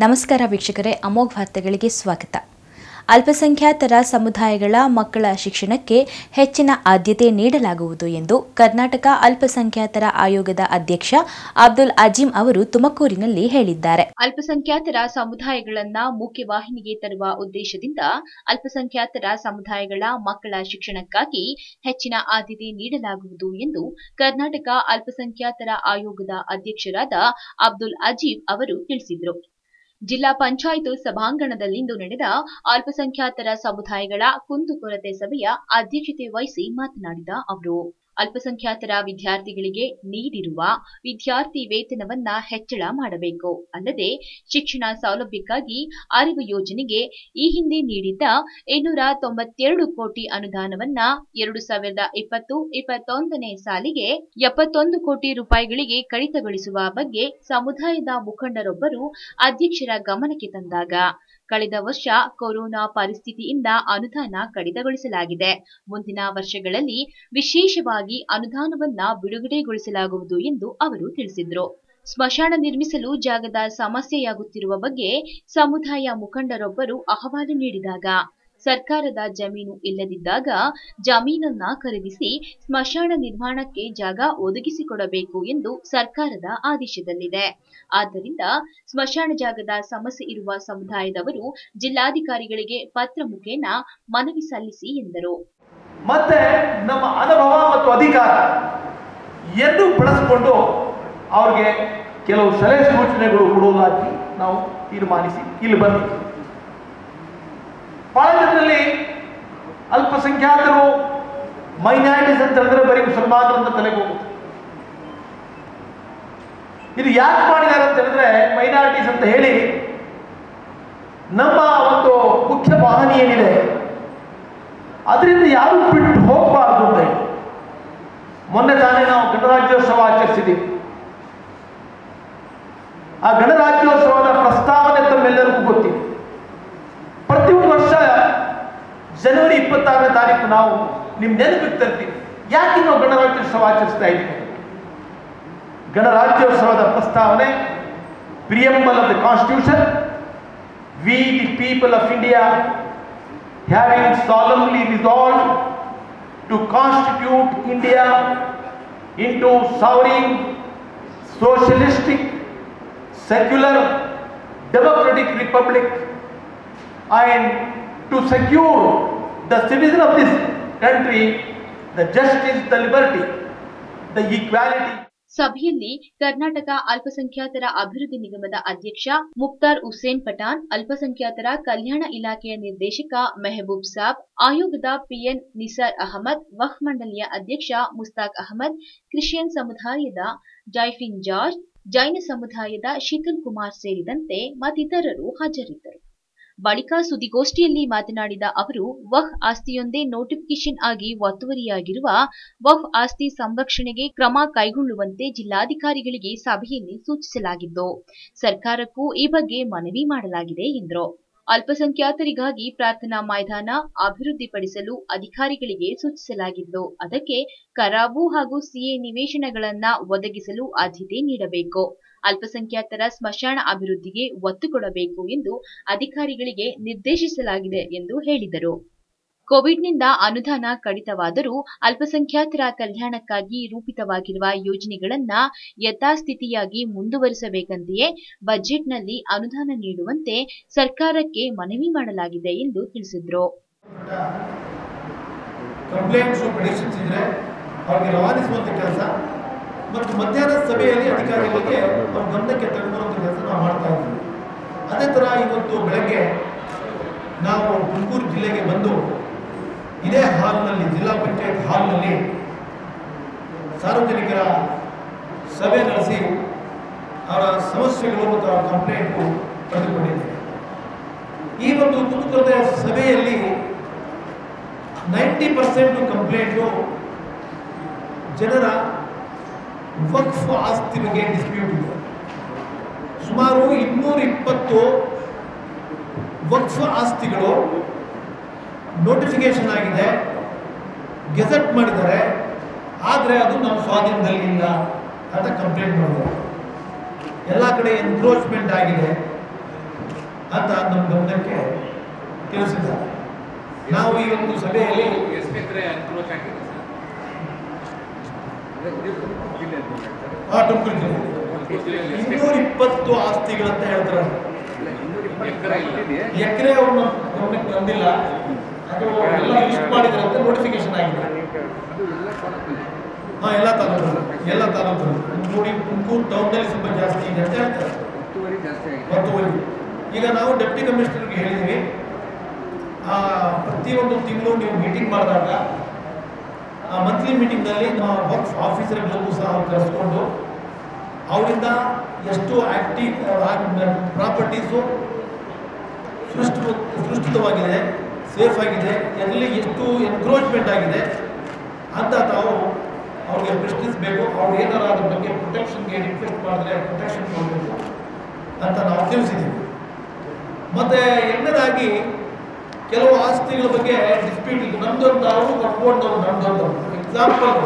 ನಮಸ್ಕಾರ ವೀಕ್ಷಕರೇ ಅಮೋಘ್ ವಾರ್ತೆಗಳಿಗೆ ಸ್ವಾಗತ ಅಲ್ಪಸಂಖ್ಯಾತರ ಸಮುದಾಯಗಳ ಮಕ್ಕಳ ಶಿಕ್ಷಣಕ್ಕೆ ಹೆಚ್ಚಿನ ಆದ್ಯತೆ ನೀಡಲಾಗುವುದು ಎಂದು ಕರ್ನಾಟಕ ಅಲ್ಪಸಂಖ್ಯಾತರ ಆಯೋಗದ ಅಧ್ಯಕ್ಷ ಅಬ್ದುಲ್ ಅಜೀಂ ಅವರು ತುಮಕೂರಿನಲ್ಲಿ ಹೇಳಿದ್ದಾರೆ ಅಲ್ಪಸಂಖ್ಯಾತರ ಸಮುದಾಯಗಳನ್ನ ಮುಖ್ಯವಾಹಿನಿಗೆ ತರುವ ಉದ್ದೇಶದಿಂದ ಅಲ್ಪಸಂಖ್ಯಾತರ ಸಮುದಾಯಗಳ ಮಕ್ಕಳ ಶಿಕ್ಷಣಕ್ಕಾಗಿ ಹೆಚ್ಚಿನ ಆದ್ಯತೆ ನೀಡಲಾಗುವುದು ಎಂದು ಕರ್ನಾಟಕ ಅಲ್ಪಸಂಖ್ಯಾತರ ಆಯೋಗದ ಅಧ್ಯಕ್ಷರಾದ ಅಬ್ದುಲ್ ಅಜೀಬ್ ಅವರು ತಿಳಿಸಿದರು ಜಿಲ್ಲಾ ಪಂಚಾಯತ್ ಸಭಾಂಗಣದಲ್ಲಿಂದು ನಡೆದ ಅಲ್ಪಸಂಖ್ಯಾತರ ಸಮುದಾಯಗಳ ಕುಂದುಕೊರತೆ ಸಭೆಯ ಅಧ್ಯಕ್ಷತೆ ವಹಿಸಿ ಮಾತನಾಡಿದ ಅವರು ಅಲ್ಪಸಂಖ್ಯಾತರ ವಿದ್ಯಾರ್ಥಿಗಳಿಗೆ ನೀಡಿರುವ ವಿದ್ಯಾರ್ಥಿ ವೇತನವನ್ನ ಹೆಚ್ಚಳ ಮಾಡಬೇಕು ಅಲ್ಲದೆ ಶಿಕ್ಷಣ ಸೌಲಭ್ಯಕ್ಕಾಗಿ ಅರಿವು ಯೋಜನೆಗೆ ಈ ಹಿಂದೆ ನೀಡಿದ್ದ ಇನ್ನೂರ ತೊಂಬತ್ತೆರಡು ಕೋಟಿ ಅನುದಾನವನ್ನ ಎರಡು ಸಾವಿರದ ಇಪ್ಪತ್ತು ಇಪ್ಪತ್ತೊಂದನೇ ಸಾಲಿಗೆ ಎಪ್ಪತ್ತೊಂದು ಕೋಟಿ ರೂಪಾಯಿಗಳಿಗೆ ಕಡಿತಗೊಳಿಸುವ ಬಗ್ಗೆ ಸಮುದಾಯದ ಮುಖಂಡರೊಬ್ಬರು ಅಧ್ಯಕ್ಷರ ಗಮನಕ್ಕೆ ತಂದಾಗ ಕಳೆದ ವರ್ಷ ಕೊರೋನಾ ಪರಿಸ್ಥಿತಿಯಿಂದ ಅನುದಾನ ಕಡಿತಗೊಳಿಸಲಾಗಿದೆ ಮುಂದಿನ ವರ್ಷಗಳಲ್ಲಿ ವಿಶೇಷವಾಗಿ ಅನುದಾನವನ್ನ ಬಿಡುಗಡೆಗೊಳಿಸಲಾಗುವುದು ಎಂದು ಅವರು ತಿಳಿಸಿದರು ಸ್ಮಶಾನ ನಿರ್ಮಿಸಲು ಜಾಗದ ಸಮಸ್ಯೆಯಾಗುತ್ತಿರುವ ಬಗ್ಗೆ ಸಮುದಾಯ ಮುಖಂಡರೊಬ್ಬರು ಅಹವಾಲು ನೀಡಿದಾಗ ಸರ್ಕಾರದ ಜಮೀನು ಇಲ್ಲದಿದ್ದಾಗ ಜಮೀನನ್ನ ಖರೀದಿಸಿ ಸ್ಮಶಾನ ನಿರ್ಮಾಣಕ್ಕೆ ಜಾಗ ಒದಗಿಸಿಕೊಡಬೇಕು ಎಂದು ಸರ್ಕಾರದ ಆದೇಶದಲ್ಲಿದೆ ಆದ್ದರಿಂದ ಸ್ಮಶಾನ ಜಾಗದ ಸಮಸ್ಯೆ ಇರುವ ಸಮುದಾಯದವರು ಜಿಲ್ಲಾಧಿಕಾರಿಗಳಿಗೆ ಪತ್ರ ಮುಖೇನ ಮನವಿ ಸಲ್ಲಿಸಿ ಎಂದರು ಮತ್ತೆ ನಮ್ಮ ಅನುಭವ ಮತ್ತು ಅಧಿಕಾರ ಎರಡೂ ಬಳಸಿಕೊಂಡು ಅವ್ರಿಗೆ ಕೆಲವು ಸಲಹೆ ಸೂಚನೆಗಳು ಕೊಡುವುದಾಗಿ ನಾವು ತೀರ್ಮಾನಿಸಿ ಇಲ್ಲಿ ಬಂದಿದ್ದೀವಿ ಬಹಳ ಜನರಲ್ಲಿ ಅಲ್ಪಸಂಖ್ಯಾತರು ಮೈನಾರಿಟೀಸ್ ಅಂತ ಹೇಳಿದ್ರೆ ಬರೀ ಮುಸಲ್ಮಾನರು ಅಂತ ತಲೆಗೆ ಹೋಗುತ್ತೆ ಇದು ಯಾಕೆ ಮಾಡಿದ್ದಾರೆ ಅಂತ ಹೇಳಿದ್ರೆ ಮೈನಾರಿಟೀಸ್ ಅಂತ ಹೇಳಿ ನಮ್ಮ ಒಂದು ಮುಖ್ಯ ವಾಹಿನಿ ಏನಿದೆ ಅದರಿಂದ ಯಾರು ಬಿಟ್ಟು ಹೋಗಬಾರ್ದು ಅಂತ ಹೇಳಿ ಮೊನ್ನೆ ತಾನೇ ನಾವು ಗಣರಾಜ್ಯೋತ್ಸವ ಆಚರಿಸಿದ್ದೀವಿ ಆ ಗಣರಾಜ್ಯೋತ್ಸವದ ಪ್ರಸ್ತಾವನೆ ತಮ್ಮೆಲ್ಲರಿಗೂ ಗೊತ್ತಿದೆ ಪ್ರತಿಯೊಂದು ವರ್ಷ ಜನವರಿ ಇಪ್ಪತ್ತಾರನೇ ತಾರೀಕು ನಾವು ನಿಮ್ಮ ನೆನಪಿಗೆ ತರ್ತೀವಿ ಯಾಕೆ ನಾವು ಗಣರಾಜ್ಯೋತ್ಸವ ಆಚರಿಸ್ತಾ ಇದ್ದೀವಿ ಗಣರಾಜ್ಯೋತ್ಸವದ ಪ್ರಸ್ತಾವನೆ preamble of the constitution we the people of India having solemnly resolved to constitute India into sovereign, socialistic, secular, democratic republic and to secure the citizen of this country the justice, the liberty, the equality. ಸಭೆಯಲ್ಲಿ ಕರ್ನಾಟಕ ಅಲ್ಪಸಂಖ್ಯಾತರ ಅಭಿವೃದ್ಧಿ ನಿಗಮದ ಅಧ್ಯಕ್ಷ ಮುಕ್ತಾರ್ ಹುಸೇನ್ ಪಠಾಣ್ ಅಲ್ಪಸಂಖ್ಯಾತರ ಕಲ್ಯಾಣ ಇಲಾಖೆಯ ನಿರ್ದೇಶಕ ಮೆಹಬೂಬ್ ಸಾಬ್ ಆಯೋಗದ P N Nisar Ahmed ವಕ್ಫ್ ಮಂಡಳಿಯ ಅಧ್ಯಕ್ಷ ಮುಸ್ತಾಕ್ ಅಹಮದ್ ಕ್ರಿಶ್ಚಿಯನ್ ಸಮುದಾಯದ ಜೈಫಿನ್ ಜಾರ್ಜ್ ಜೈನ ಸಮುದಾಯದ ಶೀತಲ್ ಕುಮಾರ್ ಸೇರಿದಂತೆ ಮತ್ತಿತರರು ಹಾಜರಿದ್ದರು ಬಳಿಕ ಸುದ್ದಿಗೋಷ್ಠಿಯಲ್ಲಿ ಮಾತನಾಡಿದ ಅವರು ವಹ್ ಆಸ್ತಿಯೊಂದೇ ನೋಟಿಫಿಕೇಶನ್ ಆಗಿ ಒತ್ತುವರಿಯಾಗಿರುವ ವಫ್ ಆಸ್ತಿ ಸಂರಕ್ಷಣೆಗೆ ಕ್ರಮ ಕೈಗೊಳ್ಳುವಂತೆ ಜಿಲ್ಲಾಧಿಕಾರಿಗಳಿಗೆ ಸಭೆಯಲ್ಲಿ ಸೂಚಿಸಲಾಗಿದ್ದು ಸರ್ಕಾರಕ್ಕೂ ಈ ಬಗ್ಗೆ ಮನವಿ ಮಾಡಲಾಗಿದೆ ಎಂದರು ಅಲ್ಪಸಂಖ್ಯಾತರಿಗಾಗಿ ಪ್ರಾರ್ಥನಾ ಮೈದಾನ ಅಭಿವೃದ್ಧಿಪಡಿಸಲು ಅಧಿಕಾರಿಗಳಿಗೆ ಸೂಚಿಸಲಾಗಿದ್ದು ಅದಕ್ಕೆ ಕರಾಬು ಹಾಗೂ ಸಿಎ ನಿವೇಶನಗಳನ್ನ ಒದಗಿಸಲು ಆದ್ಯತೆ ನೀಡಬೇಕು ಅಲ್ಪಸಂಖ್ಯಾತರ ಸ್ಮಶಾನ ಅಭಿವೃದ್ಧಿಗೆ ಒತ್ತು ಕೊಡಬೇಕು ಎಂದು ಅಧಿಕಾರಿಗಳಿಗೆ ನಿರ್ದೇಶಿಸಲಾಗಿದೆ ಎಂದು ಹೇಳಿದರು ಕೋವಿಡ್ನಿಂದ ಅನುದಾನ ಕಡಿತವಾದರೂ ಅಲ್ಪಸಂಖ್ಯಾತರ ಕಲ್ಯಾಣಕ್ಕಾಗಿ ರೂಪಿತವಾಗಿರುವ ಯೋಜನೆಗಳನ್ನ ಯಥಾಸ್ಥಿತಿಯಾಗಿ ಮುಂದುವರಿಸಬೇಕಂತೆಯೇ ಬಜೆಟ್ನಲ್ಲಿ ಅನುದಾನ ನೀಡುವಂತೆ ಸರ್ಕಾರಕ್ಕೆ ಮನವಿ ಮಾಡಲಾಗಿದೆ ಎಂದು ತಿಳಿಸಿದರು ಕಂಪ್ಲೇಂಟ್ಸ್ ಪ್ರಿಡಿಕ್ಷನ್ಸ್ ಇದ್ರೆ ಅವ್ರಿಗೆ ರವಾನಿಸುವಂಥ ಕೆಲಸ ಮತ್ತು ಮಧ್ಯಾಹ್ನ ಸಭೆಯಲ್ಲಿ ಅಧಿಕಾರಿಗಳಿಗೆ ಅವ್ರ ಗಮನಕ್ಕೆ ತಗೊಂಡುವಂಥ ಕೆಲಸ ನಾವು ಮಾಡ್ತಾ ಇದ್ದೀವಿ ಅದೇ ಥರ ಇವತ್ತು ಬೆಳಗ್ಗೆ ನಾವು ತುಮಕೂರು ಜಿಲ್ಲೆಗೆ ಬಂದು ಇದೇ ಹಾಲ್ನಲ್ಲಿ ಜಿಲ್ಲಾ ಪಂಚಾಯತ್ ಹಾಲ್ನಲ್ಲಿ ಸಾರ್ವಜನಿಕರ ಸಭೆ ನಡೆಸಿ ಅವರ ಸಮಸ್ಯೆಗಳು ಮತ್ತು ಅವರ ಕಂಪ್ಲೇಂಟು ಪಡೆದುಕೊಂಡಿದ್ದೇವೆ ಈ ಒಂದು ಕುಂದುಕೊರತೆ ಸಭೆಯಲ್ಲಿ ನೈಂಟಿ ಪರ್ಸೆಂಟ್ ಕಂಪ್ಲೇಂಟು ಜನರ ವಕ್ಫ್ ಆಸ್ತಿ ಬಗ್ಗೆ ಡಿಸ್ಪ್ಯೂಟ್ ಇದೆ ಸುಮಾರು ಇನ್ನೂರ ಇಪ್ಪತ್ತು ವಕ್ಫ್ ಆಸ್ತಿಗಳು ನೋಟಿಫಿಕೇಶನ್ ಆಗಿದೆ ಗೆಜೆಟ್ ಮಾಡಿದ್ದಾರೆ ಆದರೆ ಅದು ನಮ್ಮ ಸ್ವಾಧೀನದಲ್ಲಿ ಇಲ್ಲ ಅಂತ ಕಂಪ್ಲೇಂಟ್ ಮಾಡಿದ್ದಾರೆ ಎಲ್ಲ ಕಡೆ ಎನ್ಕ್ರೋಚ್ಮೆಂಟ್ ಆಗಿದೆ ಅಂತ ನಮ್ಮ ಗಮನಕ್ಕೆ ತಿಳಿಸಿದ್ದಾರೆ ನಾವು ಈ ಒಂದು ಸಭೆಯಲ್ಲಿ ಎಷ್ಟು ಎಕರೆ ಅನುಕೂಲಕ್ಕೆ ಆಗಿದೆ ಸರ್ ಆ ತುಮಕೂರು ಜಿಲ್ಲೆ ಇನ್ನೂರ ಇಪ್ಪತ್ತು ಆಸ್ತಿಗಳಂತ ಹೇಳ್ತಾರೆ ಎಕರೆ ಇಲ್ಲ ಎಕರೆ ಅವ್ರನ್ನ ಗಮನಕ್ಕೆ ಬಂದಿಲ್ಲ ಅದು ಎಲ್ಲ ಲಿಸ್ಟ್ ಮಾಡಿದ್ರೆ ಅಂತ ನೋಟಿಫಿಕೇಶನ್ ಆಗಿದೆ ಹಾ ಎಲ್ಲ ತಾಲೂಕು ಎಲ್ಲ ತಾಲೂಕು ನೋಡಿ ತುಮಕೂರು ಟೌನ್ನಲ್ಲಿ ಸ್ವಲ್ಪ ಜಾಸ್ತಿ ಇದೆ ಅಂತ ಹೇಳ್ತಾರೆ ಒತ್ತುವರಿ ಜಾಸ್ತಿ ಆಗಿದೆ ಒತ್ತುವರಿ ಈಗ ನಾವು ಡೆಪ್ಟಿ ಕಮಿಷನರ್ಗೆ ಹೇಳಿದ್ವಿ ಆ, ಪ್ರತಿಯೊಂದು ತಿಂಗಳು ನೀವು ಮೀಟಿಂಗ್ ಮಾಡಿದಾಗ ಆ ಮಂತ್ಲಿ ಮೀಟಿಂಗ್ನಲ್ಲಿ ನಮ್ಮ ವರ್ಕ್ಸ್ ಆಫೀಸರ್ಗಳಿಗೂ ಸಹ ಅವ್ರು ಕರೆಸ್ಕೊಂಡು ಅವರಿಂದ ಎಷ್ಟು ಆಕ್ಟಿವ್ ಪ್ರಾಪರ್ಟೀಸು ಸೃಷ್ಟಿ ಸೃಷ್ಟಿತವಾಗಿದೆ ಸೇಫ್ ಆಗಿದೆ ಎಲ್ಲಿ ಎಷ್ಟು ಎನ್ಕ್ರೋಚ್ಮೆಂಟ್ ಆಗಿದೆ ಅಂತ ತಾವು ಅವ್ರಿಗೆ ಪ್ರಶ್ನಿಸಬೇಕು ಅವ್ರು ಏನಾರ ಅದ್ರ ಬಗ್ಗೆ ಪ್ರೊಟೆಕ್ಷನ್ಗೆ ರಿಕ್ವೆಸ್ಟ್ ಮಾಡಿದ್ರೆ ಪ್ರೊಟೆಕ್ಷನ್ ಕೊಡಬೇಕು ಅಂತ ನಾವು ತಿಳಿಸಿದ್ದೀವಿ ಮತ್ತೆ ಎರಡನೇದಾಗಿ ಕೆಲವು ಆಸ್ತಿಗಳ ಬಗ್ಗೆ ಡಿಸ್ಪ್ಯೂಟ್ ಇದೆ ನಮ್ದೊಂದು ನಾವು ಕಟ್ಕೊಂಡವ್ರು ನಮ್ದೊಂದು ಎಕ್ಸಾಂಪಲ್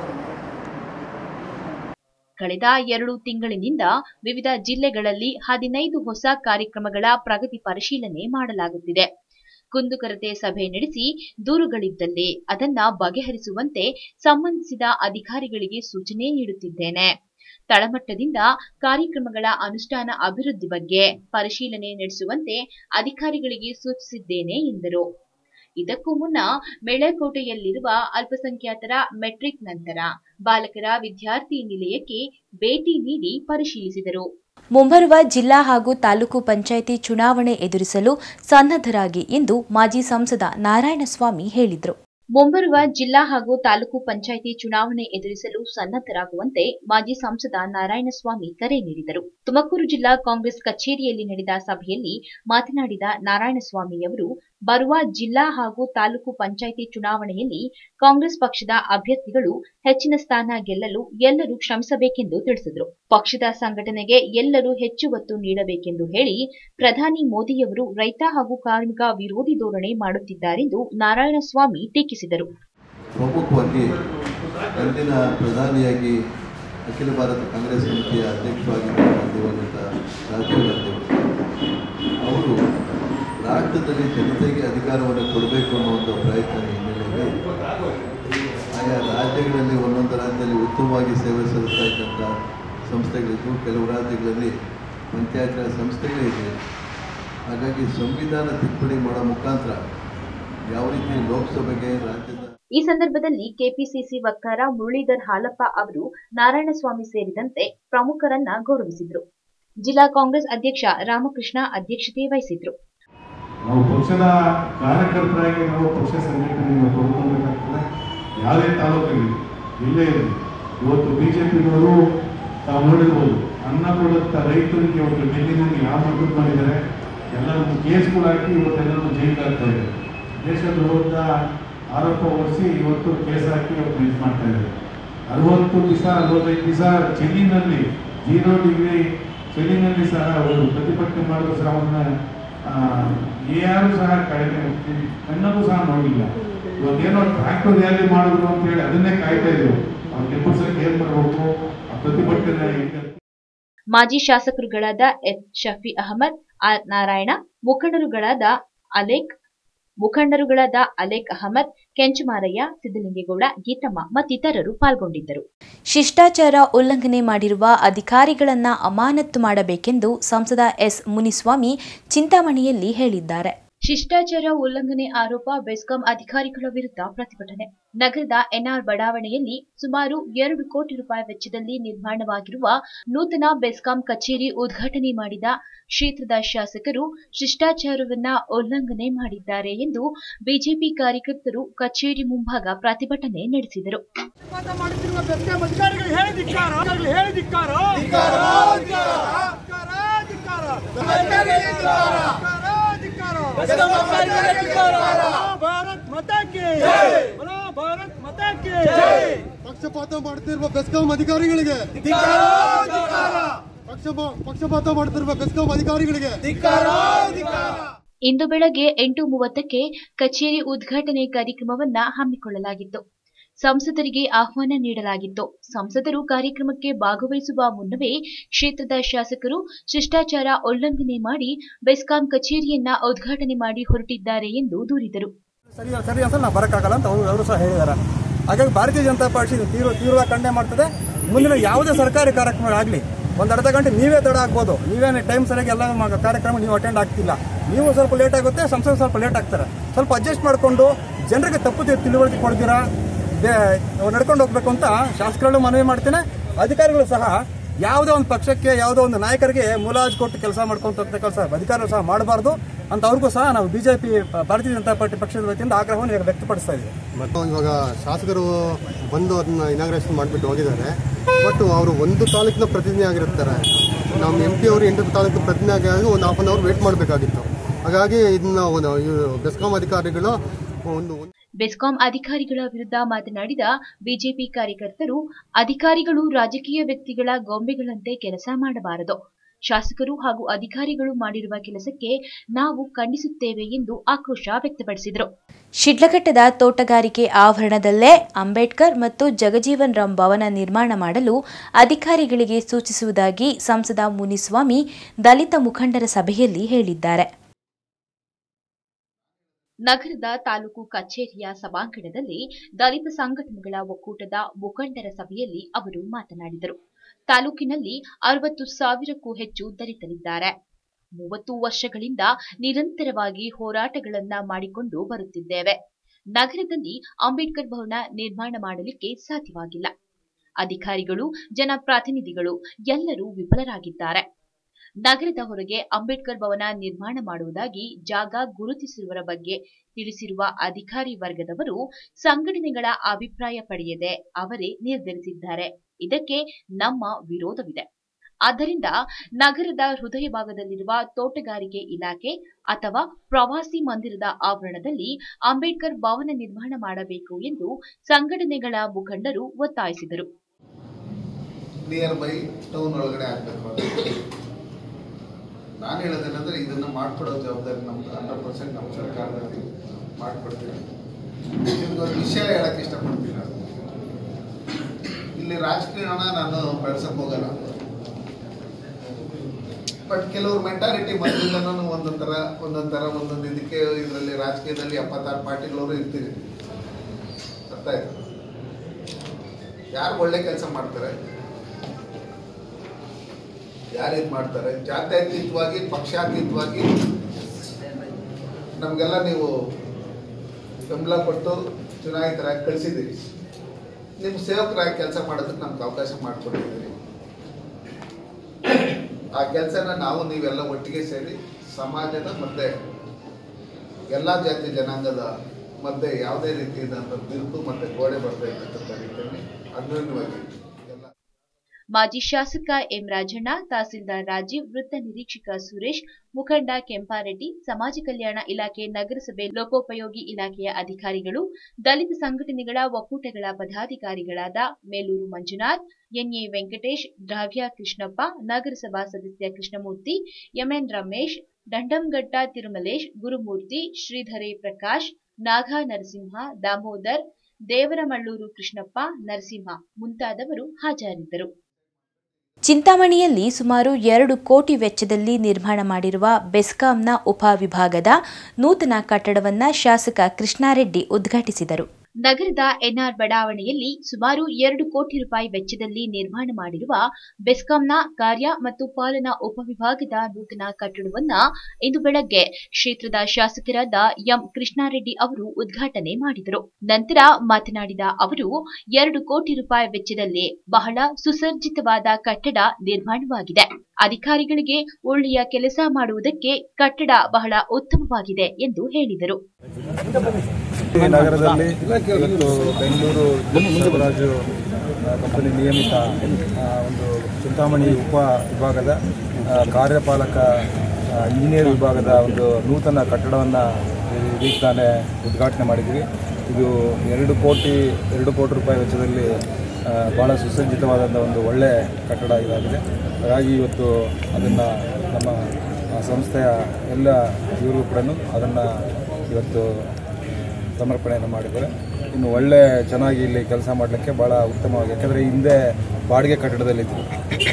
ಕಳೆದ ಎರಡು ತಿಂಗಳಿನಿಂದ ವಿವಿಧ ಜಿಲ್ಲೆಗಳಲ್ಲಿ ಹದಿನೈದು ಹೊಸ ಕಾರ್ಯಕ್ರಮಗಳ ಪ್ರಗತಿ ಪರಿಶೀಲನೆ ಮಾಡಲಾಗುತ್ತಿದೆ ಕುಂದುಕೊರತೆ ಸಭೆ ನಡೆಸಿ ದೂರುಗಳಿದ್ದಲ್ಲಿ ಅದನ್ನ ಬಗೆಹರಿಸುವಂತೆ ಸಂಬಂಧಿಸಿದ ಅಧಿಕಾರಿಗಳಿಗೆ ಸೂಚನೆ ನೀಡುತ್ತಿದ್ದೇನೆ ತಳಮಟ್ಟದಿಂದ ಕಾರ್ಯಕ್ರಮಗಳ ಅನುಷ್ಠಾನ ಅಭಿವೃದ್ಧಿ ಬಗ್ಗೆ ಪರಿಶೀಲನೆ ನಡೆಸುವಂತೆ ಅಧಿಕಾರಿಗಳಿಗೆ ಸೂಚಿಸಿದ್ದೇನೆ ಎಂದರು ಇದಕ್ಕೂ ಮುನ್ನ ಮೆಳೆಕೋಟೆಯಲ್ಲಿರುವ ಅಲ್ಪಸಂಖ್ಯಾತರ ಮೆಟ್ರಿಕ್ ನಂತರ ಬಾಲಕರ ವಿದ್ಯಾರ್ಥಿ ನಿಲಯಕ್ಕೆ ಭೇಟಿ ನೀಡಿ ಪರಿಶೀಲಿಸಿದರು ಮುಂಬರುವ ಜಿಲ್ಲಾ ಹಾಗೂ ತಾಲೂಕು ಪಂಚಾಯಿತಿ ಚುನಾವಣೆ ಎದುರಿಸಲು ಸನ್ನದ್ಧರಾಗಿ ಎಂದು ಮಾಜಿ ಸಂಸದ ನಾರಾಯಣಸ್ವಾಮಿ ಹೇಳಿದರು ಮುಂಬರುವ ಜಿಲ್ಲಾ ಹಾಗೂ ತಾಲೂಕು ಪಂಚಾಯಿತಿ ಚುನಾವಣೆ ಎದುರಿಸಲು ಸನ್ನದ್ಧರಾಗುವಂತೆ ಮಾಜಿ ಸಂಸದ ನಾರಾಯಣಸ್ವಾಮಿ ಕರೆ ನೀಡಿದರು ತುಮಕೂರು ಜಿಲ್ಲಾ ಕಾಂಗ್ರೆಸ್ ಕಚೇರಿಯಲ್ಲಿ ನಡೆದ ಸಭೆಯಲ್ಲಿ ಮಾತನಾಡಿದ ನಾರಾಯಣಸ್ವಾಮಿಯವರು ಬರುವ ಜಿಲ್ಲಾ ಹಾಗೂ ತಾಲೂಕು ಪಂಚಾಯಿತಿ ಚುನಾವಣೆಯಲ್ಲಿ ಕಾಂಗ್ರೆಸ್ ಪಕ್ಷದ ಅಭ್ಯರ್ಥಿಗಳು ಹೆಚ್ಚಿನ ಸ್ಥಾನ ಗೆಲ್ಲಲು ಎಲ್ಲರೂ ಶ್ರಮಿಸಬೇಕೆಂದು ತಿಳಿಸಿದರು ಪಕ್ಷದ ಸಂಘಟನೆಗೆ ಎಲ್ಲರೂ ಹೆಚ್ಚು ಒತ್ತು ನೀಡಬೇಕೆಂದು ಹೇಳಿ ಪ್ರಧಾನಿ ಮೋದಿಯವರು ರೈತ ಹಾಗೂ ಕಾರ್ಮಿಕ ವಿರೋಧಿ ಧೋರಣೆ ಮಾಡುತ್ತಿದ್ದಾರೆಂದು ನಾರಾಯಣಸ್ವಾಮಿ ಟೀಕಿಸಿದರು ಪ್ರಮುಖವಾಗಿ ಅಂದಿನ ಪ್ರಧಾನಿಯಾಗಿ ಅಖಿಲ ಭಾರತ ಕಾಂಗ್ರೆಸ್ ಸಮಿತಿಯ ಅಧ್ಯಕ್ಷರಾಗಿದ್ದ ದಿವಂಗತ ರಾಜೀವ್ ಗಾಂಧಿ ಅವರು ರಾಷ್ಟ್ರದಲ್ಲಿ ಜನತೆಗೆ ಅಧಿಕಾರವನ್ನು ಕೊಡಬೇಕು ಅನ್ನೋ ಒಂದು ಪ್ರಯತ್ನ ಹಿನ್ನೆಲೆಯಲ್ಲಿ ಆಯಾ ರಾಜ್ಯಗಳಲ್ಲಿ ಒಂದೊಂದು ರಾಜ್ಯದಲ್ಲಿ ಉತ್ತಮವಾಗಿ ಸೇವೆ ಸಲ್ಲಿಸ್ತಾ ಇದ್ದಂಥ ಸಂಸ್ಥೆಗಳಿದ್ದು ಕೆಲವು ರಾಜ್ಯಗಳಲ್ಲಿ ಪಂಚಾಯತ್ ರಾಜ್ ಸಂಸ್ಥೆಗಳಿದೆ ಹಾಗಾಗಿ ಸಂವಿಧಾನ ತಿದ್ದುಪಡಿ ಮಾಡೋ ಮುಖಾಂತರ ಯಾವ ರೀತಿ ಲೋಕಸಭೆಗೆ ರಾಜ್ಯದ ಈ ಸಂದರ್ಭದಲ್ಲಿ ಕೆಪಿಸಿಸಿ ವಕ್ತಾರ ಮುರಳೀಧರ್ ಹಾಲಪ್ಪ ಅವರು ನಾರಾಯಣಸ್ವಾಮಿ ಸೇರಿದಂತೆ ಪ್ರಮುಖರನ್ನ ಗೌರವಿಸಿದ್ರು ಜಿಲ್ಲಾ ಕಾಂಗ್ರೆಸ್ ಅಧ್ಯಕ್ಷ ರಾಮಕೃಷ್ಣ ಅಧ್ಯಕ್ಷತೆ ವಹಿಸಿದ್ರು ನಾವು ಪಕ್ಷದ ಕಾರ್ಯಕರ್ತರಾಗಿ ನಾವು ಪಕ್ಷ ಸಂಘಟನೆಯನ್ನು ತೊಡ್ಕೊಳ್ಬೇಕಾಗ್ತದೆ ಯಾವುದೇ ತಾಲೂಕಲ್ಲಿ ಇಲ್ಲೇ ಇರಲಿ ಇವತ್ತು ಬಿ ಜೆ ಪಿನವರು ತಾವು ನೋಡಿರ್ಬೋದು ಅನ್ನ ಕೊಡುತ್ತ ರೈತರಿಗೆ ಇವತ್ತು ಡೆಲ್ಲಿನಲ್ಲಿ ಯಾವ ಮಟ್ಟಕ್ಕೆ ಮಾಡಿದ್ದಾರೆ ಎಲ್ಲರನ್ನು ಕೇಸ್ಗಳು ಹಾಕಿ ಇವತ್ತೆಲ್ಲರೂ ಜೈಲಿಗೆ ಹಾಕ್ತಾ ಇದ್ದಾರೆ ದೇಶದ ವಿರುದ್ಧ ಆರೋಪ ಹೊರಿಸಿ ಇವತ್ತು ಕೇಸ್ ಹಾಕಿ ಇವತ್ತು ಇದು ಮಾಡ್ತಾ ಇದ್ದಾರೆ ಅರವತ್ತು ದಿವಸ ಅರವತ್ತೈದು ದಿವಸ ಚಳಿನಲ್ಲಿ ಜೀರೋ ಡಿಗ್ರಿ ಚಳಿನಲ್ಲಿ ಸಹ ಅವರು ಪ್ರತಿಭಟನೆ ಮಾಡಿದ್ರು ಸಹ ಅವನ್ನ ಆ, ಯಾರು ಸಹ ಕಡಿಮೆ ಕಣ್ಣಲ್ಲೂ ಸಹ ನೋಡಿಲ್ಲ ಇವತ್ತೇನೋ ಟ್ರ್ಯಾಕ್ಟರ್ ರ್ಯಾಲಿ ಮಾಡಿದ್ರು ಅಂತ ಹೇಳಿ ಅದನ್ನೇ ಕಾಯ್ತಾ ಇದ್ರು ಅವ್ರು ಎಬ್ಬರ್ಸಕ್ಕೆ ಏನ್ ಮಾಡಬೇಕು ಆ ಪ್ರತಿಭಟನೆ ಹೆಂಗೆ ಮಾಜಿ ಶಾಸಕರುಗಳಾದ ಎಚ್ ಶಫಿ ಅಹಮದ್ ಆರ್ ನಾರಾಯಣ ಮುಖಂಡರುಗಳಾದ ಅಲೇಕ್ ಮುಖಂಡರುಗಳಾದ ಅಲೇಕ್ ಅಹಮದ್ ಕೆಂಚಮಾರಯ್ಯ ಸಿದ್ದಲಿಂಗೇಗೌಡ ಗೀತಮ್ಮ ಮತ್ತಿತರರು ಪಾಲ್ಗೊಂಡಿದ್ದರು ಶಿಷ್ಟಾಚಾರ ಉಲ್ಲಂಘನೆ ಮಾಡಿರುವ ಅಧಿಕಾರಿಗಳನ್ನ ಅಮಾನತು ಮಾಡಬೇಕೆಂದು ಸಂಸದ ಎಸ್ ಮುನಿಸ್ವಾಮಿ ಚಿಂತಾಮಣಿಯಲ್ಲಿ ಹೇಳಿದ್ದಾರೆ ಶಿಷ್ಟಾಚಾರ ಉಲ್ಲಂಘನೆ ಆರೋಪ ಬೆಸ್ಕಾಂ ಅಧಿಕಾರಿಗಳ ವಿರುದ್ಧ ಪ್ರತಿಭಟನೆ ನಗರದ ಎನ್ಆರ್ ಬಡಾವಣೆಯಲ್ಲಿ ಸುಮಾರು ಎರಡು ಕೋಟಿ ರೂಪಾಯಿ ವೆಚ್ಚದಲ್ಲಿ ನಿರ್ಮಾಣವಾಗಿರುವ ನೂತನ ಬೆಸ್ಕಾಂ ಕಚೇರಿ ಉದ್ಘಾಟನೆ ಮಾಡಿದ ಕ್ಷೇತ್ರದ ಶಾಸಕರು ಶಿಷ್ಟಾಚಾರವನ್ನ ಉಲ್ಲಂಘನೆ ಮಾಡಿದ್ದಾರೆ ಎಂದು ಬಿಜೆಪಿ ಕಾರ್ಯಕರ್ತರು ಕಚೇರಿ ಮುಂಭಾಗ ಪ್ರತಿಭಟನೆ ನಡೆಸಿದರು ಹೋರಾಟ ಮಾಡುತ್ತಿರುವ ಬೆಸ್ಕಾಂ ಅಧಿಕಾರಿಗಳು ಹೇಳಿ ಧಿಕ್ಕಾರ ಅಧಿಕಾರಿಗಳು ಹೇಳಿ ಧಿಕ್ಕಾರ ಧಿಕ್ಕಾರ, ಧಿಕ್ಕಾರ. ಧಿಕ್ಕಾರ, ಧಿಕ್ಕಾರ. ಭಾರತ್ ಮಾತಾ ಕಿ ಬಲೋ ಭಾರತ್ ಮಾತಾ ಕಿ ಪಕ್ಷಪಾತ ಮಾಡ್ತಿರುವ ಬೆಸ್ಕಾಂ ಅಧಿಕಾರಿಗಳಿಗೆ ಪಕ್ಷಪ- ಪಕ್ಷಪಾತ ಮಾಡ್ತಿರುವ ಬೆಸ್ಕಾಂ ಅಧಿಕಾರಿಗಳಿಗೆ ಇಂದು ಬೆಳಗ್ಗೆ ಎಂಟು ಮೂವತ್ತಕ್ಕೆ ಕಚೇರಿ ಉದ್ಘಾಟನೆ ಕಾರ್ಯಕ್ರಮವನ್ನ ಹಮ್ಮಿಕೊಳ್ಳಲಾಗಿತ್ತು ಸಂಸದರಿಗೆ ಆಹ್ವಾನ ನೀಡಲಾಗಿತ್ತು ಸಂಸದರು ಕಾರ್ಯಕ್ರಮಕ್ಕೆ ಭಾಗವಹಿಸುವ ಮುನ್ನವೇ ಕ್ಷೇತ್ರದ ಶಾಸಕರು ಶಿಷ್ಟಾಚಾರ ಉಲ್ಲಂಘನೆ ಮಾಡಿ ಬೆಸ್ಕಾಂ ಕಚೇರಿಯನ್ನ ಉದ್ಘಾಟನೆ ಮಾಡಿ ಹೊರಟಿದ್ದಾರೆ ಎಂದು ದೂರಿದರು ಸರಿ ಸರಿ ಅಂತ ನಾವು ಬರೋಕ್ಕಾಗಲ್ಲ ಅಂತ ಅವರು ಅವರು ಸಹ ಹೇಳಿದ್ದಾರೆ ಹಾಗಾಗಿ ಭಾರತೀಯ ಜನತಾ ಪಾರ್ಟಿ ಇದು ತೀವ್ರ ತೀವ್ರವಾಗಿ ಖಂಡನೆ ಮಾಡ್ತದೆ ಮುಂದಿನ ಯಾವುದೇ ಸರ್ಕಾರಿ ಕಾರ್ಯಕ್ರಮ ಆಗಲಿ ಒಂದು ಅರ್ಧ ಗಂಟೆ ನೀವೇ ತಡ ಆಗ್ಬೋದು ನೀವೇನು ಟೈಮ್ ಸರಿಯಾಗಿ ಎಲ್ಲ ಮ- ಕಾರ್ಯಕ್ರಮ ನೀವು ಅಟೆಂಡ್ ಆಗ್ತಿಲ್ಲ ನೀವು ಸ್ವಲ್ಪ ಲೇಟ್ ಆಗುತ್ತೆ ಸಂಸದ ಸ್ವಲ್ಪ ಲೇಟ್ ಆಗ್ತಾರೆ ಸ್ವಲ್ಪ ಅಡ್ಜಸ್ಟ್ ಮಾಡಿಕೊಂಡು ಜನರಿಗೆ ತಪ್ಪು ತಿ- ತಿಳುವಳಿಕೆ ಕೊಡ್ತೀರಾ ಬೇ- ನಡ್ಕೊಂಡು ಹೋಗ್ಬೇಕು ಅಂತ ಶಾಸಕರಲ್ಲೂ ಮನವಿ ಮಾಡ್ತೇನೆ ಅಧಿಕಾರಿಗಳು ಸಹ ಯಾವುದೇ ಒಂದು ಪಕ್ಷಕ್ಕೆ ಯಾವುದೋ ಒಂದು ನಾಯಕರಿಗೆ ಮುಲಾಜ್ ಕೊಟ್ಟು ಕೆಲಸ ಮಾಡ್ಕೊಂತ ಕೆಲಸ ಅಧಿಕಾರಿಗಳು ಸಹ ಮಾಡಬಾರ್ದು ಅಂತ ಅವ್ರಿಗೂ ಸಹ ನಾವು ಬಿಜೆಪಿ ಭಾರತೀಯ ಜನತಾ ಪಾರ್ಟಿ ಪಕ್ಷದ ವತಿಯಿಂದ ಆಗ್ರಹವನ್ನು ಈಗ ವ್ಯಕ್ತಪಡಿಸ್ತಾ ಇದ್ದೀವಿ ಮತ್ತು ಇವಾಗ ಶಾಸಕರು ಬಂದು ಅದನ್ನ ಇನಾಗ್ರೇಷನ್ ಮಾಡಿಬಿಟ್ಟು ಹೋಗಿದ್ದಾರೆ ಬಟ್ ಅವರು ಒಂದು ತಾಲೂಕಿನ ಪ್ರತಿನಿಧಿ ಆಗಿರ್ತಾರೆ ನಮ್ಮ ಎಂ ಪಿ ಅವರು ಎಂಟು ತಾಲೂಕು ಪ್ರತಿನಿಧಿ ಆಗಿ ಒಂದು ಹಾಫ್ ಅನ್ ಅವರ್ ವೇಟ್ ಮಾಡಬೇಕಾಗಿತ್ತು ಹಾಗಾಗಿ ಇದನ್ನ ಒಂದು ಇವ್ರು ಬೆಸ್ಕಾಂ ಅಧಿಕಾರಿಗಳು ಒಂದು ಬೆಸ್ಕಾಂ ಅಧಿಕಾರಿಗಳ ವಿರುದ್ಧ ಮಾತನಾಡಿದ ಬಿಜೆಪಿ ಕಾರ್ಯಕರ್ತರು ಅಧಿಕಾರಿಗಳು ರಾಜಕೀಯ ವ್ಯಕ್ತಿಗಳ ಗೊಂಬೆಗಳಂತೆ ಕೆಲಸ ಮಾಡಬಾರದು ಶಾಸಕರು ಹಾಗೂ ಅಧಿಕಾರಿಗಳು ಮಾಡಿರುವ ಕೆಲಸಕ್ಕೆ ನಾವು ಖಂಡಿಸುತ್ತೇವೆ ಎಂದು ಆಕ್ರೋಶ ವ್ಯಕ್ತಪಡಿಸಿದರು ಶಿಡ್ಲಘಟ್ಟದ ತೋಟಗಾರಿಕೆ ಆವರಣದಲ್ಲೇ ಅಂಬೇಡ್ಕರ್ ಮತ್ತು ಜಗಜೀವನ್ ರಾಮ್ ಭವನ ನಿರ್ಮಾಣ ಮಾಡಲು ಅಧಿಕಾರಿಗಳಿಗೆ ಸೂಚಿಸುವುದಾಗಿ ಸಂಸದ ಮುನಿಸ್ವಾಮಿ ದಲಿತ ಮುಖಂಡರ ಸಭೆಯಲ್ಲಿ ಹೇಳಿದ್ದಾರೆ ನಗರದ ತಾಲೂಕು ಕಚೇರಿಯ ಸಭಾಂಗಣದಲ್ಲಿ ದಲಿತ ಸಂಘಟನೆಗಳ ಒಕ್ಕೂಟದ ಮುಖಂಡರ ಸಭೆಯಲ್ಲಿ ಅವರು ಮಾತನಾಡಿದರು ತಾಲೂಕಿನಲ್ಲಿ ಅರವತ್ತು ಸಾವಿರಕ್ಕೂ ಹೆಚ್ಚು ದಲಿತರಿದ್ದಾರೆ ಮೂವತ್ತು ವರ್ಷಗಳಿಂದ ನಿರಂತರವಾಗಿ ಹೋರಾಟಗಳನ್ನ ಮಾಡಿಕೊಂಡು ಬರುತ್ತಿದ್ದೇವೆ ನಗರದಲ್ಲಿ ಅಂಬೇಡ್ಕರ್ ಭವನ ನಿರ್ಮಾಣ ಮಾಡಲಿಕ್ಕೆ ಸಾಧ್ಯವಾಗಿಲ್ಲ ಅಧಿಕಾರಿಗಳು ಜನಪ್ರತಿನಿಧಿಗಳು ಎಲ್ಲರೂ ವಿಫಲರಾಗಿದ್ದಾರೆ ನಗರದ ಹೊರಗೆ ಅಂಬೇಡ್ಕರ್ ಭವನ ನಿರ್ಮಾಣ ಮಾಡುವುದಾಗಿ ಜಾಗ ಗುರುತಿಸಿರುವರ ಬಗ್ಗೆ ತಿಳಿಸಿರುವ ಅಧಿಕಾರಿ ವರ್ಗದವರು ಸಂಘಟನೆಗಳ ಅಭಿಪ್ರಾಯ ಪಡೆಯದೆ ಅವರೇ ನಿರ್ಧರಿಸಿದ್ದಾರೆ ಇದಕ್ಕೆ ನಮ್ಮ ವಿರೋಧವಿದೆ ಆದ್ದರಿಂದ ನಗರದ ಹೃದಯ ಭಾಗದಲ್ಲಿರುವ ತೋಟಗಾರಿಕೆ ಇಲಾಖೆ ಅಥವಾ ಪ್ರವಾಸಿ ಮಂದಿರದ ಆವರಣದಲ್ಲಿ ಅಂಬೇಡ್ಕರ್ ಭವನ ನಿರ್ಮಾಣ ಮಾಡಬೇಕು ಎಂದು ಸಂಘಟನೆಗಳ ಮುಖಂಡರು ಒತ್ತಾಯಿಸಿದರು ನಿಯರ್ ಬೈ ಟೌನ್ ಒಳಗಡೆ ಆಗಬೇಕು ನಾನು ಹೇಳೋದೇನೆಂದ್ರೆ ಇದನ್ನು ಮಾಡ್ಕೊಡೋ ಜವಾಬ್ದಾರಿ ನಮ್ದು ಹಂಡ್ರೆಡ್ ಪರ್ಸೆಂಟ್ ನಮ್ಮ ಸರ್ಕಾರದಲ್ಲಿ ಮಾಡ್ಕೊಡ್ತೀವಿ ನಿಮ್ಗೊಂದು ವಿಷಯ ಹೇಳಕ್ಕೆ ಇಷ್ಟಪಡ್ತೀನಿ ನಾನು. ಇಲ್ಲಿ ರಾಜಕೀಯನ ನಾನು ಬೆಳೆಸಕ್ಕೆ ಹೋಗಲ್ಲ ಬಟ್ ಕೆಲವ್ರ ಮೆಂಟಾಲಿಟಿ ಮೊದಲಿಂದನೂ ಒಂದೊಂದು ಥರ ಒಂದೊಂದು ಥರ ಒಂದೊಂದು ಇದಕ್ಕೆ ಇದರಲ್ಲಿ ರಾಜಕೀಯದಲ್ಲಿ ಎಪ್ಪತ್ತಾರು ಪಾರ್ಟಿಗಳವರು ಇರ್ತೀರಿ ಅರ್ಥ ಆಯ್ತು ಯಾರು ಒಳ್ಳೆ ಕೆಲಸ ಮಾಡ್ತಾರೆ ಯಾರು ಇದು ಮಾಡ್ತಾರೆ ಜಾತ್ಯತೀತವಾಗಿ ಪಕ್ಷಾತೀತವಾಗಿ ನಮಗೆಲ್ಲ ನೀವು ಬೆಂಬಲ ಕೊಟ್ಟು ಚುನಾಯಿತರಾಗಿ ಕಳಿಸಿದ್ದೀರಿ ನಿಮ್ಮ ಸೇವಕರಾಗಿ ಕೆಲಸ ಮಾಡೋದಕ್ಕೆ ನಮ್ಗೆ ಅವಕಾಶ ಮಾಡಿಕೊಟ್ಟಿದ್ದೀರಿ ಆ ಕೆಲಸನ ನಾವು ನೀವೆಲ್ಲ ಒಟ್ಟಿಗೆ ಸೇರಿ ಸಮಾಜದ ಮತ್ತೆ ಎಲ್ಲ ಜಾತಿ ಜನಾಂಗದ ಮಧ್ಯೆ ಯಾವುದೇ ರೀತಿಯಾದಂಥ ಬಿರುಕು ಮತ್ತೆ ಗೋಡೆ ಬರ್ತಾ ಇರ್ತಕ್ಕಂಥ ರೀತಿಯಲ್ಲಿ ಅನ್ಯೋನ್ಯವಾಗಿ ಎಲ್ಲ ಮಾಜಿ ಶಾಸಕ ಎಂ ರಾಜಣ್ಣ ತಹಸೀಲ್ದಾರ್ ರಾಜೀವ್ ವೃತ್ತ ನಿರೀಕ್ಷಕ ಸುರೇಶ್ ಮುಖಂಡ ಕೆಂಪಾರೆಡ್ಡಿ ಸಮಾಜ ಕಲ್ಯಾಣ ಇಲಾಖೆ ನಗರಸಭೆ ಲೋಕೋಪಯೋಗಿ ಇಲಾಖೆಯ ಅಧಿಕಾರಿಗಳು ದಲಿತ ಸಂಘಟನೆಗಳ ಒಕ್ಕೂಟಗಳ ಪದಾಧಿಕಾರಿಗಳಾದ ಮೇಲೂರು ಮಂಜುನಾಥ್ ಎನ್ಎ ವೆಂಕಟೇಶ್ ದ್ರಾವ್ಯ ಕೃಷ್ಣಪ್ಪ ನಗರಸಭಾ ಸದಸ್ಯ ಕೃಷ್ಣಮೂರ್ತಿ ಎಂಎನ್ ರಮೇಶ್ ದಂಡಂಗಡ್ಡ ತಿರುಮಲೇಶ್ ಗುರುಮೂರ್ತಿ ಶ್ರೀಧರೆ ಪ್ರಕಾಶ್ ನಾಗಾ ನರಸಿಂಹ ದಾಮೋದರ್ ದೇವರಮಳ್ಳೂರು ಕೃಷ್ಣಪ್ಪ ನರಸಿಂಹ ಮುಂತಾದವರು ಹಾಜರಿದ್ದರು ಚಿಂತಾಮಣಿಯಲ್ಲಿ ಸುಮಾರು ಎರಡು ಕೋಟಿ ವೆಚ್ಚದಲ್ಲಿ ನಿರ್ಮಾಣ ಮಾಡಿರುವ ಬೆಸ್ಕಾಂನ ಉಪವಿಭಾಗದ ನೂತನ ಕಟ್ಟಡವನ್ನು ಶಾಸಕ ಕೃಷ್ಣಾರೆಡ್ಡಿ ಉದ್ಘಾಟಿಸಿದರು ನಗರದ ಎನ್ಆರ್ ಬಡಾವಣೆಯಲ್ಲಿ ಸುಮಾರು ಎರಡು ಕೋಟಿ ರೂಪಾಯಿ ವೆಚ್ಚದಲ್ಲಿ ನಿರ್ಮಾಣ ಮಾಡಿರುವ ಬೆಸ್ಕಾಂನ ಕಾರ್ಯ ಮತ್ತು ಪಾಲನಾ ಉಪವಿಭಾಗದ ನೂತನ ಕಟ್ಟಡವನ್ನ ಇಂದು ಬೆಳಗ್ಗೆ ಕ್ಷೇತ್ರದ ಶಾಸಕರಾದ ಎಂ ಕೃಷ್ಣಾರೆಡ್ಡಿ ಅವರು ಉದ್ಘಾಟನೆ ಮಾಡಿದರು ನಂತರ ಮಾತನಾಡಿದ ಅವರು ಎರಡು ಕೋಟಿ ರೂಪಾಯಿ ವೆಚ್ಚದಲ್ಲಿ ಬಹಳ ಸುಸಜ್ಜಿತವಾದ ಕಟ್ಟಡ ನಿರ್ಮಾಣವಾಗಿದೆ ಅಧಿಕಾರಿಗಳಿಗೆ ಒಳ್ಳೆಯ ಕೆಲಸ ಮಾಡುವುದಕ್ಕೆ ಕಟ್ಟಡ ಬಹಳ ಉತ್ತಮವಾಗಿದೆ ಎಂದು ಹೇಳಿದರು ಈ ನಗರದಲ್ಲಿ ಇವತ್ತು ಬೆಂಗಳೂರು ಸರಬರಾಜು ಆ, ಕಂಪನಿ ನಿಯಮಿತ ಆ, ಒಂದು ಚಿಂತಾಮಣಿ ಉಪ ವಿಭಾಗದ ಆ, ಕಾರ್ಯಪಾಲಕ ಆ, ಇಂಜಿನಿಯರ್ ವಿಭಾಗದ ಒಂದು ನೂತನ ಕಟ್ಟಡವನ್ನು ಇದೀಗ ತಾನೇ ಉದ್ಘಾಟನೆ ಮಾಡಿದ್ದೀವಿ ಇದು ಎರಡು ಕೋಟಿ ಎರಡು ಕೋಟಿ ರೂಪಾಯಿ ವೆಚ್ಚದಲ್ಲಿ ಆ, ಭಾಳ ಸುಸಜ್ಜಿತವಾದಂಥ ಒಂದು ಒಳ್ಳೆಯ ಕಟ್ಟಡ ಇದಾಗಿದೆ ಹಾಗಾಗಿ ಇವತ್ತು ಅದನ್ನು ನಮ್ಮ ಆ, ಸಂಸ್ಥೆಯ ಎಲ್ಲ ಇವರು ಕೂಡ ಅದನ್ನು ಇವತ್ತು ಸಮರ್ಪಣೆಯನ್ನು ಮಾಡಿದ್ದಾರೆ ಇನ್ನು ಒಳ್ಳೆ ಚೆನ್ನಾಗಿ ಇಲ್ಲಿ ಕೆಲಸ ಮಾಡಲಿಕ್ಕೆ ಭಾಳ ಉತ್ತಮವಾಗಿ ಯಾಕೆಂದರೆ ಹಿಂದೆ ಬಾಡಿಗೆ ಕಟ್ಟಡದಲ್ಲಿದ್ದರು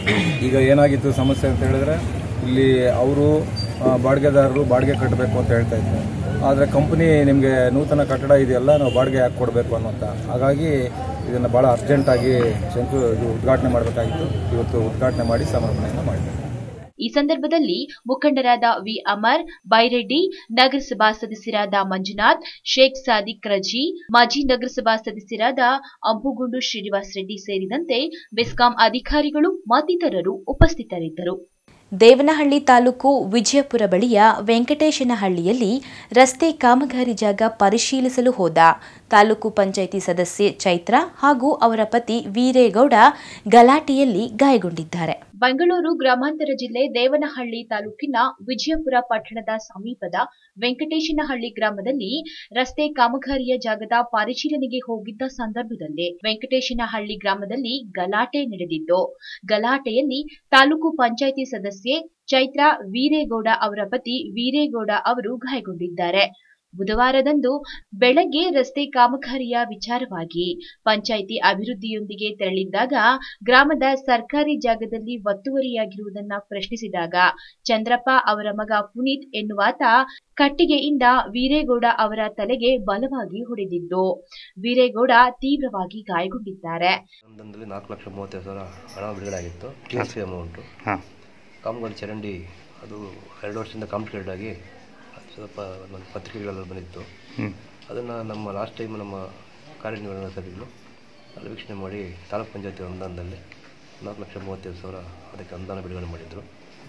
ಈಗ ಏನಾಗಿತ್ತು ಸಮಸ್ಯೆ ಅಂತ ಹೇಳಿದ್ರೆ ಇಲ್ಲಿ ಅವರು ಬಾಡಿಗೆದಾರರು ಬಾಡಿಗೆ ಕಟ್ಟಬೇಕು ಅಂತ ಹೇಳ್ತಾ ಇದ್ರು ಆದರೆ ಕಂಪನಿ ನಿಮಗೆ ನೂತನ ಕಟ್ಟಡ ಇದೆಯಲ್ಲ ನಾವು ಬಾಡಿಗೆ ಯಾಕೆ ಕೊಡಬೇಕು ಅನ್ನೋಂಥ ಹಾಗಾಗಿ ಇದನ್ನು ಭಾಳ ಅರ್ಜೆಂಟಾಗಿ ಶಂಕು ಇದು ಉದ್ಘಾಟನೆ ಮಾಡಬೇಕಾಗಿತ್ತು ಇವತ್ತು ಉದ್ಘಾಟನೆ ಮಾಡಿ ಸಮರ್ಪಣೆಯನ್ನು ಮಾಡಿದ್ದೇವೆ ಈ ಸಂದರ್ಭದಲ್ಲಿ ಮುಖಂಡರಾದ ವಿ ಅಮರ್ ಬೈರೆಡ್ಡಿ ನಗರಸಭಾ ಸದಸ್ಯರಾದ ಮಂಜುನಾಥ್ ಶೇಖ್ ಸಾದಿಕ್ ರಜಿ ಮಾಜಿ ನಗರಸಭಾ ಸದಸ್ಯರಾದ ಅಂಬುಗುಂಡು ಶ್ರೀನಿವಾಸ್ ರೆಡ್ಡಿ ಸೇರಿದಂತೆ ಬೆಸ್ಕಾಂ ಅಧಿಕಾರಿಗಳು ಮತ್ತಿತರರು ಉಪಸ್ಥಿತರಿದ್ದರು ದೇವನಹಳ್ಳಿ ತಾಲೂಕು ವಿಜಯಪುರ ಬಳಿಯ ವೆಂಕಟೇಶನಹಳ್ಳಿಯಲ್ಲಿ ರಸ್ತೆ ಕಾಮಗಾರಿ ಜಾಗ ಪರಿಶೀಲಿಸಲು ಹೋದ ತಾಲೂಕು ಪಂಚಾಯಿತಿ ಸದಸ್ಯೆ ಚೈತ್ರ ಹಾಗೂ ಅವರ ಪತಿ ವೀರೇಗೌಡ ಗಲಾಟೆಯಲ್ಲಿ ಗಾಯಗೊಂಡಿದ್ದಾರೆ ಬೆಂಗಳೂರು ಗ್ರಾಮಾಂತರ ಜಿಲ್ಲೆ ದೇವನಹಳ್ಳಿ ತಾಲೂಕಿನ ವಿಜಯಪುರ ಪಟ್ಟಣದ ಸಮೀಪದ ವೆಂಕಟೇಶನಹಳ್ಳಿ ಗ್ರಾಮದಲ್ಲಿ ರಸ್ತೆ ಕಾಮಗಾರಿಯ ಜಾಗದ ಪರಿಶೀಲನೆಗೆ ಹೋಗಿದ್ದ ಸಂದರ್ಭದಲ್ಲೇ ವೆಂಕಟೇಶನಹಳ್ಳಿ ಗ್ರಾಮದಲ್ಲಿ ಗಲಾಟೆ ನಡೆದಿದ್ದು ಗಲಾಟೆಯಲ್ಲಿ ತಾಲೂಕು ಪಂಚಾಯಿತಿ ಸದಸ್ಯೆ ಚೈತ್ರ ವೀರೇಗೌಡ ಅವರ ಪತಿ ವೀರೇಗೌಡ ಅವರು ಗಾಯಗೊಂಡಿದ್ದಾರೆ ಬುಧವಾರದಂದು ಬೆಳಗ್ಗೆ ರಸ್ತೆ ಕಾಮಗಾರಿಯ ವಿಚಾರವಾಗಿ ಪಂಚಾಯಿತಿ ಅಭಿವೃದ್ಧಿಯೊಂದಿಗೆ ತೆರಳಿದ್ದಾಗ ಗ್ರಾಮದ ಸರ್ಕಾರಿ ಜಾಗದಲ್ಲಿ ಒತ್ತುವರಿಯಾಗಿರುವುದನ್ನ ಪ್ರಶ್ನಿಸಿದಾಗ ಚಂದ್ರಪ್ಪ ಅವರ ಮಗ ಪುನೀತ್ ಎನ್ನುವಾತ ಕಟ್ಟಿಗೆಯಿಂದ ವೀರೇಗೌಡ ಅವರ ತಲೆಗೆ ಬಲವಾಗಿ ಹೊಡೆದಿದ್ದು ವೀರೇಗೌಡ ತೀವ್ರವಾಗಿ ಗಾಯಗೊಂಡಿದ್ದಾರೆ ಒಂದೊಂದಲ್ಲಿ ನಾಲ್ಕು ಲಕ್ಷ ಮೂವತ್ತೈದು ಸಾವಿರ ಹಣ ಬಿಡುಗಡೆ ಆಗಿತ್ತು ಟಿ ಎಸ್ ಪಿ ಅಮೌಂಟು ಕಾಮಗಾರಿ ಚರಂಡಿ ಅದು ಎರಡು ವರ್ಷದಿಂದ ಕಾಂಪ್ಲಿಕೇಟೆಡ್ ಆಗಿ ಸ್ವಲ್ಪ ನಮ್ಮ ಪತ್ರಿಕೆಗಳೆಲ್ಲ ಬಂದಿತ್ತು ಅದನ್ನು ನಮ್ಮ ಲಾಸ್ಟ್ ಟೈಮ್ ನಮ್ಮ ಕಾರ್ಯನಿರ್ವಹಣಾಧಿಕಾರಿಗಳು ಅಲ್ಲಿ ವೀಕ್ಷಣೆ ಮಾಡಿ ತಾಲೂಕ್ ಪಂಚಾಯತಿ ಅನುದಾನದಲ್ಲಿ ನಾಲ್ಕು ಲಕ್ಷ ಮೂವತ್ತೈದು ಸಾವಿರ ಅದಕ್ಕೆ ಅನುದಾನ ಬಿಡುಗಡೆ ಮಾಡಿದರು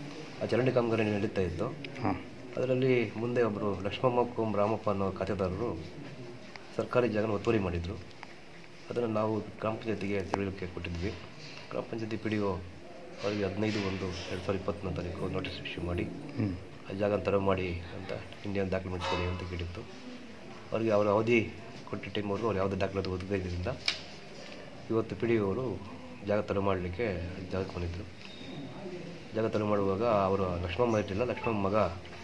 ಆ ಚರಂಡಿ ಕಾಮಗಾರಿ ನಡೀತಾ ಇತ್ತು ಅದರಲ್ಲಿ ಮುಂದೆ ಒಬ್ಬರು ಲಕ್ಷ್ಮಮ್ಮ ಕೋಮ್ ರಾಮಪ್ಪ ಅನ್ನೋ ಖಾತೆದಾರರು ಸರ್ಕಾರಿ ಜಾಗನ ಒತ್ತುವರಿ ಮಾಡಿದರು ಅದನ್ನು ನಾವು ಗ್ರಾಮ ಪಂಚಾಯತಿಗೆ ತಿಳುವಳಿಕೆ ಕೊಟ್ಟಿದ್ವಿ ಗ್ರಾಮ ಪಂಚಾಯತಿ ಪಿ ಡಿ ಒ ಅವರಿಗೆ ಹದಿನೈದು ಒಂದು ಎರಡು ಸಾವಿರದ ಇಪ್ಪತ್ತನೇ ತಾರೀಕು ನೋಟಿಸ್ ಇಶ್ಯೂ ಮಾಡಿ ಆ ಜಾಗ ತೆರವು ಮಾಡಿ ಅಂತ ಇಂಡಿಯನ್ ಡಾಕ್ಯುಮೆಂಟ್ಸ್ ಕೊಡಿ ಅಂತ ಕೇಳಿತ್ತು ಅವರಿಗೆ ಅವರ ಅವಧಿ ಕೊಟ್ಟ ಟೈಮ್ವರೆಗೂ ಅವ್ರು ಯಾವುದೇ ದಾಖಲಾತಿ ಒದಗಿದ್ದರಿಂದ ಇವತ್ತು ಪಿ ಡಿ ಅವರು ಜಾಗ ತೆರವು ಮಾಡಲಿಕ್ಕೆ ಜಾಗಕ್ಕೆ ಬಂದಿದ್ದರು ಜಾಗ ತೆರವು ಮಾಡುವಾಗ ಅವರು ಲಕ್ಷ್ಮಮ್ಮ ಇರಲಿಲ್ಲ ಲಕ್ಷ್ಮಮ್ಮ ಮಗ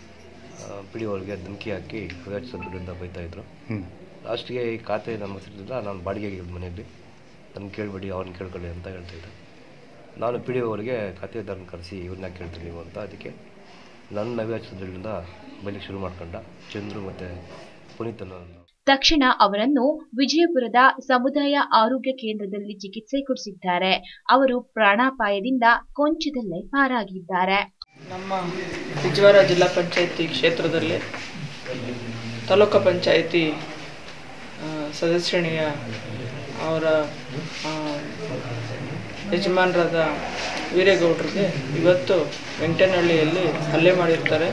ಪಿ ಡಿ ಅವ್ರಿಗೆ ಧಮಕಿ ಹಾಕಿ ಅವ್ಯಾಚಿಸೋದ್ರ ವಿರುದ್ಧ ಬೈತಾಯಿದ್ರು ಲಾಸ್ಟ್ಗೆ ಈ ಖಾತೆ ನಮ್ಮ ಹೆಸರಿಲ್ಲ ನಾನು ಬಾಡಿಗೆಗೆ ಇರೋದು ಮನೆಯಲ್ಲಿ ನನ್ನ ಕೇಳಬೇಡಿ ಅವ್ರನ್ನ ಕೇಳ್ಕೊಳ್ಳಿ ಅಂತ ಹೇಳ್ತಾಯಿದ್ದೆ ನಾನು ಪಿ ಡಿ ಅವರಿಗೆ ಖಾತೆದಾರನ ಕರೆಸಿ ಇವ್ರನ್ನ ಕೇಳ್ತೀನಿ ನೀವು ಅಂತ ಅದಕ್ಕೆ ನನ್ನ ಅವ್ಯಾಚಿಸೋದ್ರಿಂದ ಬೈಲಿಕ್ಕೆ ಶುರು ಮಾಡ್ಕೊಂಡ ಚಂದ್ರು ಮತ್ತು ಪುನೀತ್ ಅನ್ನೋ ತಕ್ಷಣ ಅವರನ್ನು ವಿಜಯಪುರದ ಸಮುದಾಯ ಆರೋಗ್ಯ ಕೇಂದ್ರದಲ್ಲಿ ಚಿಕಿತ್ಸೆ ಕೊಡಿಸಿದ್ದಾರೆ ಅವರು ಪ್ರಾಣಾಪಾಯದಿಂದ ಕೊಂಚದಲ್ಲೇ ಪಾರಾಗಿದ್ದಾರೆ ನಮ್ಮ ಬಿಜವಾರ ಜಿಲ್ಲಾ ಪಂಚಾಯತಿ ಕ್ಷೇತ್ರದಲ್ಲಿ ತಾಲೂಕು ಪಂಚಾಯತಿ ಆ, ಸದಸ್ಯಣಿಯ ಅವರ ಆ, ಯಜಮಾನರಾದ ವೀರೇಗೌಡರಿಗೆ ಇವತ್ತು ವೆಂಕಟನಹಳ್ಳಿಯಲ್ಲಿ ಹಲ್ಲೆ ಮಾಡಿರ್ತಾರೆ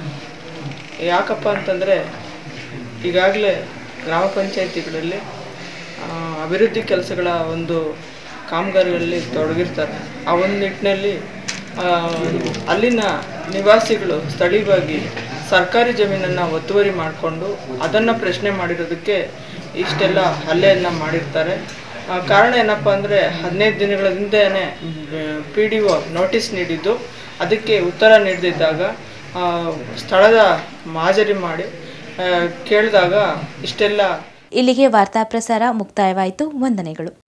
ಯಾಕಪ್ಪ ಅಂತಂದರೆ ಈಗಾಗಲೇ ಗ್ರಾಮ ಪಂಚಾಯತಿಗಳಲ್ಲಿ ಆ, ಅಭಿವೃದ್ಧಿ ಕೆಲಸಗಳ ಒಂದು ಕಾಮಗಾರಿಗಳಲ್ಲಿ ತೊಡಗಿರ್ತಾರೆ ಆ ಒಂದು ನಿಟ್ಟಿನಲ್ಲಿ ಆ, ಅಲ್ಲಿನ ನಿವಾಸಿಗಳು ಸ್ಥಳೀಯವಾಗಿ ಸರ್ಕಾರಿ ಜಮೀನನ್ನು ಒತ್ತುವರಿ ಮಾಡಿಕೊಂಡು ಅದನ್ನು ಪ್ರಶ್ನೆ ಮಾಡಿರೋದಕ್ಕೆ ಇಷ್ಟೆಲ್ಲ ಹಲ್ಲೆಯನ್ನು ಮಾಡಿರ್ತಾರೆ ಆ, ಕಾರಣ ಏನಪ್ಪ ಅಂದರೆ ಹದಿನೈದು ದಿನಗಳ ಹಿಂದೆಯೇ ಪಿ ಡಿ ಒ ನೋಟಿಸ್ ನೀಡಿದ್ದು ಅದಕ್ಕೆ ಉತ್ತರ ನೀಡದಿದ್ದಾಗ ಆ, ಸ್ಥಳದ ಮಾಜರಿ ಮಾಡಿ ಆ, ಕೇಳಿದಾಗ ಇಷ್ಟೆಲ್ಲ ಇಲ್ಲಿಗೆ ವಾರ್ತಾ ಪ್ರಸಾರ ಮುಕ್ತಾಯವಾಯಿತು ವಂದನೆಗಳು